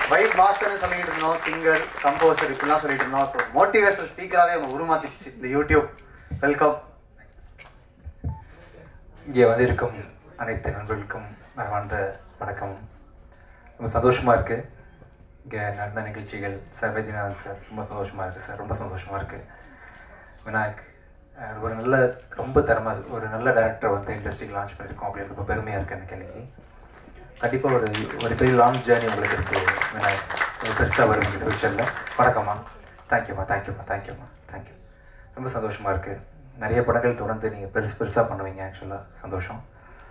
vibe மாஸ்டர்னு சொல்லிட்டு இருந்தோம் singer composer இப்படிலாம் சொல்லிட்டு இருந்தோம் இப்போ மோட்டிவேஷனல் ஸ்பீக்கராகவே அவங்க உருமாத்திச்சு இந்த யூடியூப் வெல்கம் இங்கே வந்திருக்கும் அனைத்து நண்பர்களுக்கும் மனமார்ந்த வணக்கம் ரொம்ப சந்தோஷமாக இருக்குது இங்கே நடந்த நிகழ்ச்சிகள் சார் வைத்தியநாதன் சார் ரொம்ப சந்தோஷமாக இருக்குது சார் ரொம்ப சந்தோஷமாக இருக்குது விநாயக் அஹ், ஒரு நல்ல ரொம்ப தரமாக ஒரு நல்ல டேரக்டரை வந்து இண்டஸ்ட்ரிக்கு லான்ச் பண்ணியிருக்கோம் அப்படின்னு ரொம்ப பெருமையாக இருக்குது எனக்கு இன்னைக்கு கண்டிப்பாக ஒரு ஒரு பெரிய லாங் ஜேர்னி உங்களுக்கு இருக்குது விநாயக் ஒரு பெருசாக வரும் இந்த ஃபியூச்சரில் வணக்கம்மா தேங்க்யூம்மா தேங்க்யூம்மா தேங்க்யூம்மா தேங்க்யூ ரொம்ப சந்தோஷமாக இருக்குது நிறைய படங்கள் தொடர்ந்து நீங்கள் பெருசு பெருசாக பண்ணுவீங்க ஆக்சுவலாக சந்தோஷம்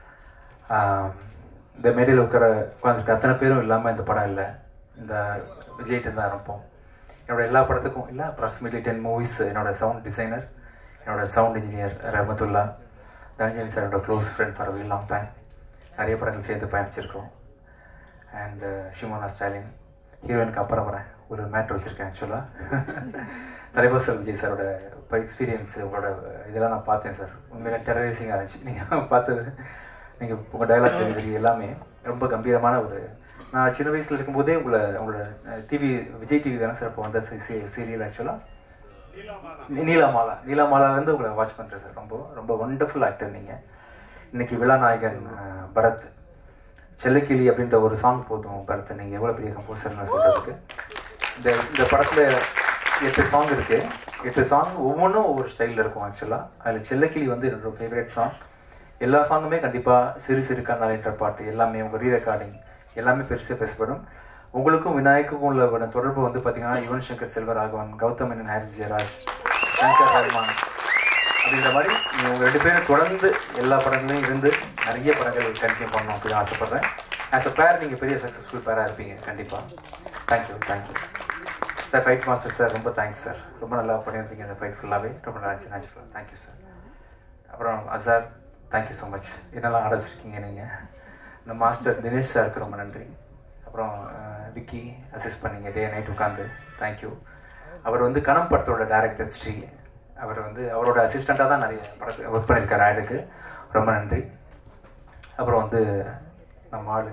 ஆம், இந்த மேடையில் உட்கார உட்காந்துருக்க அத்தனை பேரும் இல்லாமல் இந்த படம் இல்லை இந்த விஜய்கிட்ட தான் ஆரம்பிப்போம் என்னோட எல்லா படத்துக்கும் இல்லை அப்ராக்சிமேட்லி டென் மூவிஸ் என்னோட சவுண்ட் டிசைனர் என்னோட சவுண்ட் இன்ஜினியர் ரஹமத்துல்லா தனஞ்சலி சாரோட close friend for very long time நிறைய படங்கள் சேர்ந்து பயணிச்சிருக்கோம் அண்ட் ஷிமோனா ஸ்டாலின் ஹீரோயினுக்கு அப்புறம் வரேன் ஒரு மேட்ரு வச்சுருக்கேன் ஆக்சுவலாக தலைவர் சார் விஜய் சாரோட இப்போ எக்ஸ்பீரியன்ஸ் உங்களோட இதெல்லாம் நான் பார்த்தேன் சார் உண்மையில டெரரைசிங்காக இருந்துச்சு நீங்கள் பார்த்தது நீங்கள் உங்கள் டைலாக் டெலிவரி எல்லாமே ரொம்ப கம்பீரமான ஒரு நான் சின்ன வயசில் இருக்கும்போதே உங்களை உங்களோட டிவி விஜய் டிவி தானே சார் இப்போ வந்த சீரியல் ஆக்சுவலாக நீலாமாலா நீலாமாலாலேருந்து உங்களை வாட்ச் பண்ணுறேன் சார் ரொம்ப ரொம்ப ஒண்டர்ஃபுல் ஆக்டர் நீங்கள் இன்னைக்கு விழாநாயகன் அஹ், பரத் செல்லக்கிளி அப்படின்ற ஒரு சாங் போதும் பரத் நீங்கள் எவ்வளோ பெரிய கம்போசர்னு சொல்கிறதுக்கு இந்த இந்த படத்தில் எட்டு சாங் இருக்குது எட்டு சாங் ஒவ்வொன்றும் ஒவ்வொரு ஸ்டைலில் இருக்கும் ஆக்சுவலாக அதில் செல்லக்கிளி வந்து என்னோட ஃபேவரட் சாங் எல்லா சாங்குமே கண்டிப்பாக சிறு சிறு கண்ணாலின்ற பாட்டு எல்லாமே உங்கள் ரீ ரெக்கார்டிங் எல்லாமே பெருசாக பேசப்படும் உங்களுக்கும் விநாயக்குக்கும் உள்ள ஒரு தொடர்பு வந்து பார்த்தீங்கன்னா யுவன் சங்கர் செல்வராகவன் கௌதம் மேனன் ஹாரிஸ் ஜெயராஜ் சங்கர் ரஹ்மான் அப்படின்ற மாதிரி நீங்கள் உங்கள் ரெண்டு பேரும் தொடர்ந்து எல்லா படங்களையும் இருந்து நிறைய படங்கள் கண்டினியூ பண்ணணும் அப்படின்னு ஆசைப்பட்றேன் ஆஸ் அ பேர் நீங்கள் பெரிய சக்ஸஸ்ஃபுல் பேராக இருப்பீங்க கண்டிப்பாக thank you thank you sir fight master sir ரொம்ப தேங்க்ஸ் சார் ரொம்ப நல்லா பண்ணியிருந்தீங்க இந்த ஃபைட் ஃபுல்லாகவே ரொம்ப நல்லா நேச்சுரல் தேங்க்யூ சார் அப்புறம் அசார் தேங்க்யூ ஸோ மச் என்னெல்லாம் ஆட வச்சுருக்கீங்க நீங்கள் இந்த மாஸ்டர் தினேஷ் சாருக்கு ரொம்ப நன்றி அப்புறம் அஹ், விக்கி அசிஸ்ட் பண்ணீங்க டே நைட் உட்காந்து தேங்க்யூ அவர் வந்து கணம் படத்தோட டேரக்டர் ஸ்ரீ அவர் வந்து அவரோட அசிஸ்டண்ட்டாக தான் நிறைய படத்துக்கு ஒர்க் பண்ணியிருக்காரு ஆடுக்கு ரொம்ப நன்றி அப்புறம் வந்து நம்ம ஆளு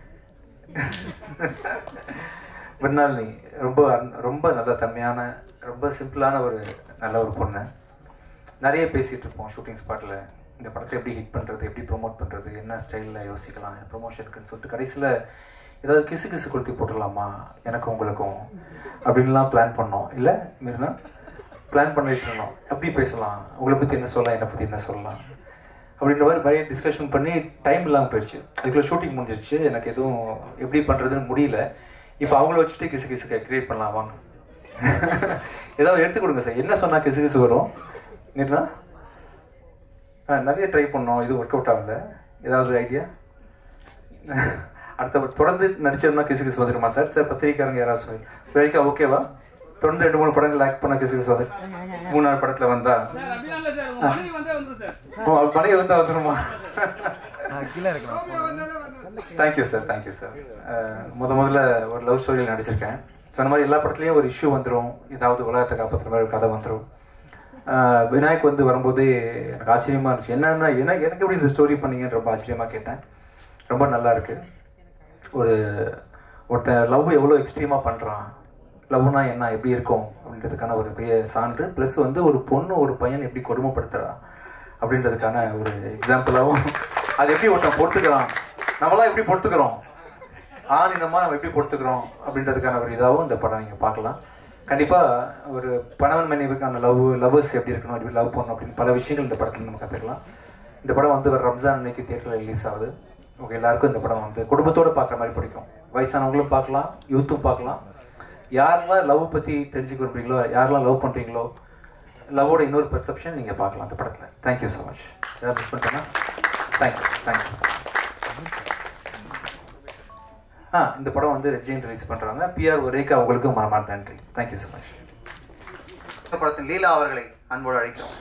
பின்னாலினி ரொம்ப அன்- ரொம்ப நல்ல தன்மையான ரொம்ப சிம்பிளான ஒரு நல்ல ஒரு பொண்ணு நிறைய பேசிகிட்டு இருப்போம் ஷூட்டிங் ஸ்பாட்டில் இந்த படத்தை எப்படி ஹிட் பண்ணுறது எப்படி ப்ரோமோட் பண்ணுறது என்ன ஸ்டைலில் யோசிக்கலாம் ப்ரொமோஷனுக்குன்னு சொல்லிட்டு கடைசியில் ஏதாவது கிசு கிசு கொளுத்தி போட்டுடலாமா எனக்கும் உங்களுக்கும் அப்படின்லாம் பிளான் பண்ணோம் இல்லை மீறினா பிளான் பண்ணிட்டு இருந்தோம் எப்படி பேசலாம் உங்களை பற்றி என்ன சொல்லலாம் என்னை பற்றி என்ன சொல்லலாம் அப்படின்ற மாதிரி நிறைய டிஸ்கஷன் பண்ணி டைம் இல்லாமல் போயிடுச்சு அதுக்குள்ள ஷூட்டிங் முடிஞ்சிருச்சு எனக்கு எதுவும் எப்படி பண்ணுறதுன்னு முடியல இப்போ அவங்கள வச்சுட்டு கிசு கிசு கிரியேட் பண்ணலாம் வாங்க ஏதாவது எடுத்து கொடுங்க சார் என்ன சொன்னால் கிசு கிசு வரும் என்னன்னா ஆ நிறைய ட்ரை பண்ணோம் இது ஒர்க் அவுட் ஆகல ஏதாவது ஐடியா அடுத்த தொடர்ந்து நடிச்சோம்னா கிசு கிசு வந்துருமா சார் சார் பத்திரிக்காரங்க யாராவது சொல்லி வரைக்கும் ஓகேவா தொடர்ந்து ரெண்டு மூணு படங்கள் ஆக்ட் பண்ண கிசு கிசு வந்து மூணாவது படத்துல வந்தா சார் அப்படிலாம் இல்லை சார் உங்க மனைவி வந்தே வந்துரும் சார் ஓ பழைய வந்தா வந்துருமா நான் கீழே இருக்கிறேன் தேங்க்யூ சார் தேங்க்யூ சார் முத முதல்ல ஒரு லவ் ஸ்டோரியில் நடிச்சிருக்கேன் சொன்ன மாதிரி எல்லா படத்துலையும் ஒரு இஷ்யூ வந்துடும் ஏதாவது உலகத்தை காப்பாற்றுற மாதிரி ஒரு கதை வந்துடும் விநாயக் வந்து வரும்போதே எனக்கு ஆச்சரியமா இருந்துச்சு என்னன்னா என்ன எனக்கு எப்படி இந்த ஸ்டோரி பண்ணீங்கன்னு ரொம்ப ஆச்சரியமா கேட்டேன் ரொம்ப நல்லா இருக்கு ஒரு ஒருத்தன் லவ் எவ்வளோ எக்ஸ்ட்ரீமாக பண்ணுறான் லவ்னா என்ன எப்படி இருக்கும் அப்படின்றதுக்கான ஒரு பெரிய சான்று ப்ளஸ் வந்து ஒரு பொண்ணு ஒரு பையன் எப்படி கொடுமைப்படுத்துறா அப்படின்றதுக்கான ஒரு எக்ஸாம்பிளாகவும் அது எப்படி ஒருத்தன் பொறுத்துக்கிறான் நம்மளாம் எப்படி பொறுத்துக்கிறோம் ஆண் இந்த மாதிரி நம்ம எப்படி பொறுத்துக்கிறோம் அப்படின்றதுக்கான ஒரு இதாகவும் இந்த படம் நீங்கள் பார்க்கலாம் கண்டிப்பாக ஒரு கணவன் மனைவிக்கான லவ் லவ்வர்ஸ் எப்படி இருக்கணும் எப்படி லவ் பண்ணணும் அப்படின்னு பல விஷயங்கள் இந்த படத்தில் நம்ம கற்றுக்கலாம் இந்த படம் வந்து வர ரம்ஜான் அன்னைக்கு தியேட்டரில் ரிலீஸ் ஆகுது உங்க எல்லாருக்கும் இந்த படம் வந்து குடும்பத்தோடு பார்க்குற மாதிரி பிடிக்கும் வயசானவங்களும் பார்க்கலாம் யூத்தும் பார்க்கலாம் யாரெல்லாம் லவ் பற்றி தெரிஞ்சுக்க விரும்புறீங்களோ யாரெல்லாம் லவ் பண்ணுறீங்களோ லவ்வோட இன்னொரு பெர்செப்ஷன் நீங்கள் பார்க்கலாம் அந்த படத்தில் தேங்க்யூ ஸோ மச் ஏதாவது மிஸ் பண்ணிட்டேன்னா தேங்க்யூ தேங்க்யூ ஆ இந்த படம் வந்து ரெஜின் ரிலீஸ் பண்ணுறாங்க பிஆர் ஒரேக்கா அவங்களுக்கும் மனமார்ந்த நன்றி தேங்க்யூ ஸோ மச் இந்த படத்தின் லீலா அவர்களை அன்போடு அழைக்கிறோம்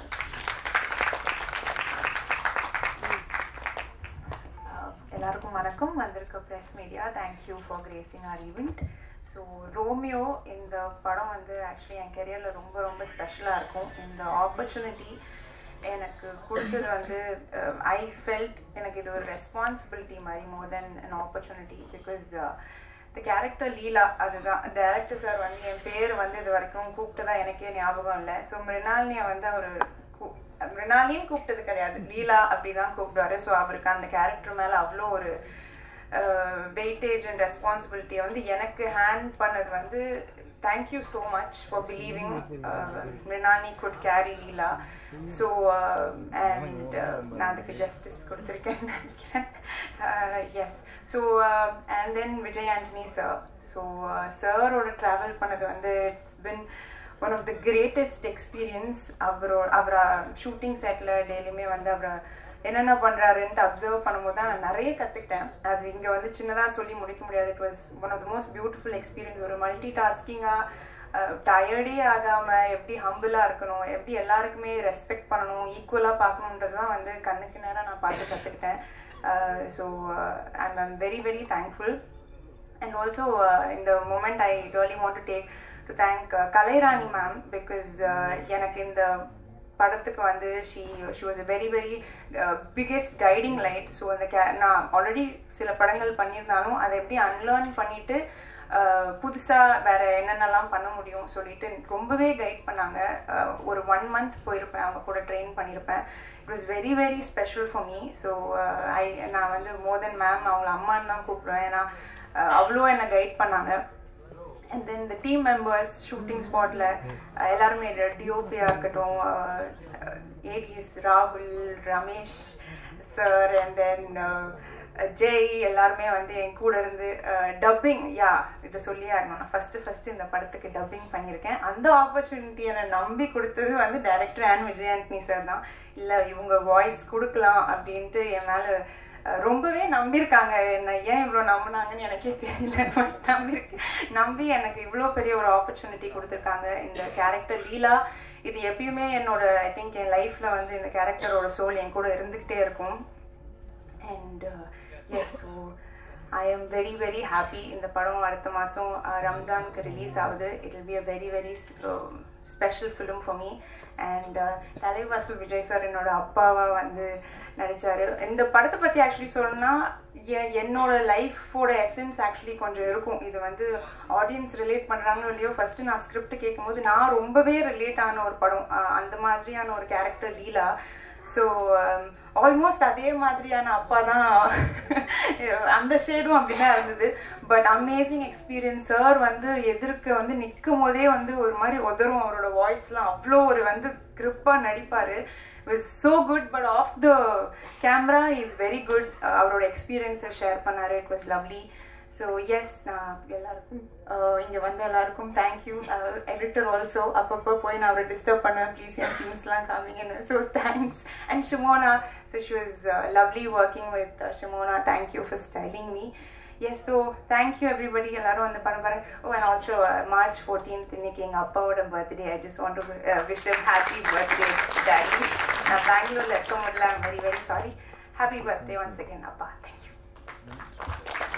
எல்லாருக்கும் வணக்கம் வந்திருக்க press media thank you for gracing our event so Romeo இந்த படம் வந்து ஆக்சுவலி என் கெரியரில் ரொம்ப ரொம்ப ஸ்பெஷலாக இருக்கும் இந்த ஆப்பர்ச்சுனிட்டி எனக்கு கொடுத்தது வந்து ஐ ஃபெல்ட் எனக்கு இது ஒரு ரெஸ்பான்சிபிலிட்டி மாதிரி more than an opportunity because இந்த கேரக்டர் லீலா அதுதான் டேரக்டர் சார் வந்து என் பேர் வந்து இது வரைக்கும் கூப்பிட்டதா எனக்கே ஞாபகம் இல்லை ஸோ மிருனாலினியை வந்து அவர் மிருனாலின்னு கூப்பிட்டது கிடையாது லீலா அப்படிதான் கூப்பிடுவாரு ஸோ அவருக்கு அந்த கேரக்டர் மேலே அவ்வளோ ஒரு வெயிட்டேஜ் அண்ட் ரெஸ்பான்சிபிலிட்டியை வந்து எனக்கு ஹேண்ட் பண்ணது வந்து thank you so much for believing Mrunali good carry Leela so and நான் அதுக்கு ஜஸ்டிஸ் கொடுத்துருக்கேன்னு நினைக்கிறேன் yes so and then Vijay Antony sir so சாரோட ட்ராவல் பண்ணது வந்து it's been one of the greatest experience அவரோட அவரை ஷூட்டிங் செட்டில் டெய்லியுமே வந்து அவரை என்னென்ன பண்ணுறாருன்ட்டு அப்சர்வ் பண்ணும்போது தான் நான் நிறைய கற்றுக்கிட்டேன் அது இங்கே வந்து சின்னதாக சொல்லி முடிக்க முடியாது it was one of the most beautiful experience ஒரு மல்டி டாஸ்கிங்காக டயர்டே ஆகாமல் எப்படி ஹம்பிளாக இருக்கணும் எப்படி எல்லாருக்குமே ரெஸ்பெக்ட் பண்ணணும் ஈக்குவலாக பார்க்கணுன்றது தான் வந்து கண்ணுக்கு நேரம் நான் பார்த்து கற்றுக்கிட்டேன் so I'm I'm very very thankful and also uh, in the moment i really want to take to thank uh, kalairani ma'am because uh, எனக்கு இந்த படத்துக்கு வந்து she she was a very very biggest guiding light so அந்த கே நான் already சில படங்கள் பண்ணியிருந்தாலும் அதை எப்படி அன்லேர்ன் பண்ணிட்டு புதுசாக வேற என்னென்னலாம் பண்ண முடியும் சொல்லிட்டு ரொம்பவே கைட் பண்ணாங்க ஒரு ஒன் மந்த் போயிருப்பேன் அவங்க கூட ட்ரெயின் பண்ணியிருப்பேன் it was very very special for me so I நான் வந்து மோர் தென் மேம் அவங்கள அம்மான்னு தான் கூப்பிடுவேன் ஏன்னா அவ்வளோ என்னை கைட் பண்ணாங்க அண்ட் தென் இந்த டீம் மெம்பர்ஸ் ஷூட்டிங் ஸ்பாட்டில் எல்லாருமே டிஓபியாக இருக்கட்டும் ஏடிஸ் ராகுல் Ramesh sir and then Jai எல்லாருமே வந்து என் கூட இருந்து டப்பிங் யா இதை சொல்லியே ஆகணும் நான் ஃபஸ்ட்டு ஃபஸ்ட்டு இந்த படத்துக்கு டப்பிங் பண்ணியிருக்கேன் அந்த ஆப்பர்ச்சுனிட்டி என்னை நம்பி கொடுத்தது வந்து director and Vijay Antony sir தான் இல்லை இவங்க வாய்ஸ் கொடுக்கலாம் அப்படின்ட்டு என் மேலே ரொம்பவே நம்பியிருக்காங்க என்ன ஏன் இவ்வளோ நம்பினாங்கன்னு எனக்கே தெரியல நம்பியிருக்கு நம்பி எனக்கு இவ்வளோ பெரிய ஒரு ஆப்பர்ச்சுனிட்டி கொடுத்துருக்காங்க இந்த கேரக்டர் லீலா இது எப்பயுமே என்னோட ஐ திங்க் என் லைஃப்பில் வந்து இந்த கேரக்டரோட சோல் என் கூட இருந்துக்கிட்டே இருக்கும் and yes so I am very very happy இந்த படம் அடுத்த மாதம் ரம்ஜானுக்கு ரிலீஸ் ஆகுது it will be a very very special film for me and Thalaivasal Vijay sir என்னோட அப்பாவாக வந்து நடித்தார் இந்த படத்தை பற்றி ஆக்சுவலி சொல்லணும்னா என்னோட லைஃபோட எசன்ஸ் ஆக்சுவலி கொஞ்சம் இருக்கும் இது வந்து ஆடியன்ஸ் ரிலேட் பண்ணுறாங்களோ இல்லையோ ஃபஸ்ட்டு நான் ஸ்கிரிப்ட் கேட்கும்போது நான் ரொம்பவே ரிலேட் ஆன ஒரு படம் அந்த மாதிரியான ஒரு கேரக்டர் லீலா ஸோ ஆல்மோஸ்ட் அதே மாதிரியான அப்பா தான் அந்த ஷேடும் அப்படிதான் இருந்தது பட் அமேசிங் எக்ஸ்பீரியன்ஸ் சார் வந்து எதிர்க்க வந்து நிற்கும் போதே வந்து ஒரு மாதிரி உதரும் அவரோட வாய்ஸ்லாம் அவ்வளோ ஒரு வந்து கிரிப்பாக நடிப்பார் was so good but off the camera is very good அவரோட எக்ஸ்பீரியன்ஸை ஷேர் பண்ணார் it was lovely so yes நான் எல்லாருக்கும் இங்கே வந்த எல்லாருக்கும் தேங்க்யூ எடிட்டர் ஆல்சோ அப்பப்போ போய் நான் அவரை டிஸ்டர்ப் பண்ணுவேன் ப்ளீஸ் என் சீன்ஸ்லாம் காமிங்கன்னு so thanks and Shimona so she was lovely working with Shimona thank you for styling me yes so thank you everybody எல்லாரும் வந்து பண்ண பாருங்க oh and also March fourteenth இன்னைக்கு எங்கள் அப்பாவோட birthday I just want to wish happy birthday daddy நான் பெங்களூரில் இருக்க முடியல very very sorry happy birthday once again அப்பா தேங்க்யூ